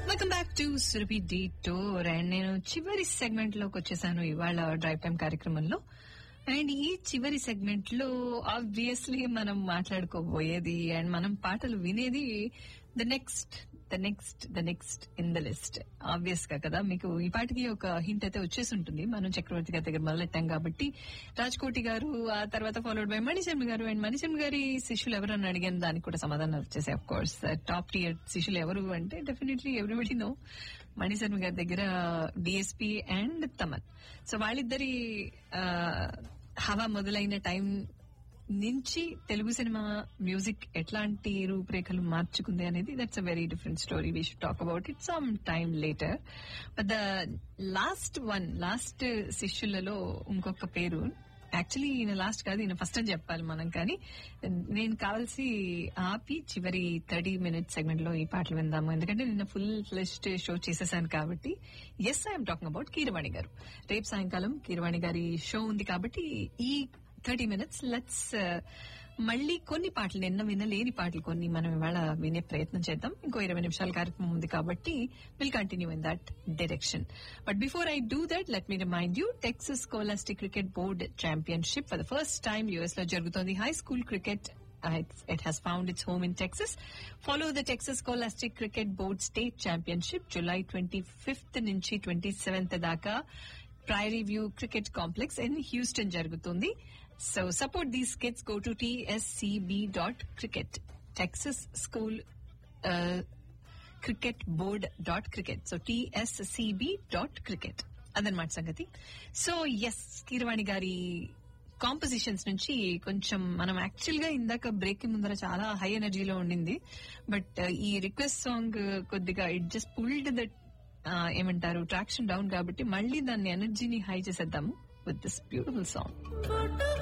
Welcome back to Surabhi detour and నేను చివరి segment లోకి వచ్చేసాను ఇవాళ డ్రైవ్ టైం కార్యక్రమంలో అండ్ ఈ చివరి సెగ్మెంట్ లో ఆబ్వియస్లీ మనం మాట్లాడుకోబోయేది అండ్ మనం పాటలు వినేది the next the next the next in the list obvious గా కదా మీకు ఈ పాటికి ఒక హింట్ అయితే వచ్చేసి ఉంటుంది మనం చక్రవర్తి గారి దగ్గర మొదలెట్టాం కాబట్టి రాజ్కోటి గారు ఆ తర్వాత ఫాలోడ్ బై మణిశర్మ గారు అండ్ మణిశర్మ గారి శిష్యులు ఎవరు అని అడిగాను దానికి కూడా సమాధానం వచ్చేసాయి అఫ్ కోర్స్ టాప్ టియర్ శిష్యులు ఎవరు అంటే డెఫినెట్లీ ఎవ్రీబడి నో మణిశర్మ గారి దగ్గర డిఎస్పీ అండ్ తమన్ సో వాళ్ళిద్దరి ఆ, హవా మొదలైన టైం నుంచి తెలుగు సినిమా మ్యూజిక్ ఎట్లాంటి రూపురేఖలు మార్చుకుంది అనేది that's a very different story we should talk about it some time later but the last one last శిష్యులలో ఇంకొక పేరు యాక్చువల్లీ ఈయన లాస్ట్ కాదు ఈయన ఫస్ట్ అని చెప్పాలి మనం కానీ నేను కావాల్సి ఆపి చివరి థర్టీ మినిట్స్ సెగ్మెంట్ లో ఈ పాటలు విందాము ఎందుకంటే నిన్న ఫుల్ ఫ్లెస్ట్ షో చేసేసాను కాబట్టి yes I'm talking about Keeravani garu రేపు సాయంకాలం కీరవాణి గారి షో ఉంది కాబట్టి ఈ థర్టీ మినిట్స్ లెట్స్ మళ్ళీ కొన్ని పాటలు నిన్న వినలేని పాటలు కొన్ని మనం ఇవాళ వినే ప్రయత్నం చేద్దాం ఇంకో ఇరవై నిమిషాల కార్యక్రమం ఉంది కాబట్టి will continue in that direction but before I do that let me remind you Texas scholastic cricket board championship for the first time US లో జరుగుతోంది high school cricket it has found its home in Texas. Follow the Texas Scholastic Cricket Board State Championship July 25th నుంచి 27th దాకా Prairie View Cricket Complex in Houston జరుగుతుంది so support these kids go to TSCB dot cricket Texas school cricket board dot cricket so TSCB dot cricket అదనమాట సంగతి so yes Keeravani గారి compositions నుంచి కొంచెం మనం actual గా ఇందాక బ్రేక్ ముందర చాలా హై ఎనర్జీలో ఉండింది బట్ ఈ రిక్వెస్ట్ సాంగ్ కొద్దిగా ఇట్ జస్ట్ పుల్డ్ దట్ ఏమంటారు ట్రాక్షన్ డౌన్ కాబట్టి మళ్ళీ దాన్ని ఎనర్జీని హై చేసేద్దాము విత్ దిస్ బ్యూటిఫుల్ సాంగ్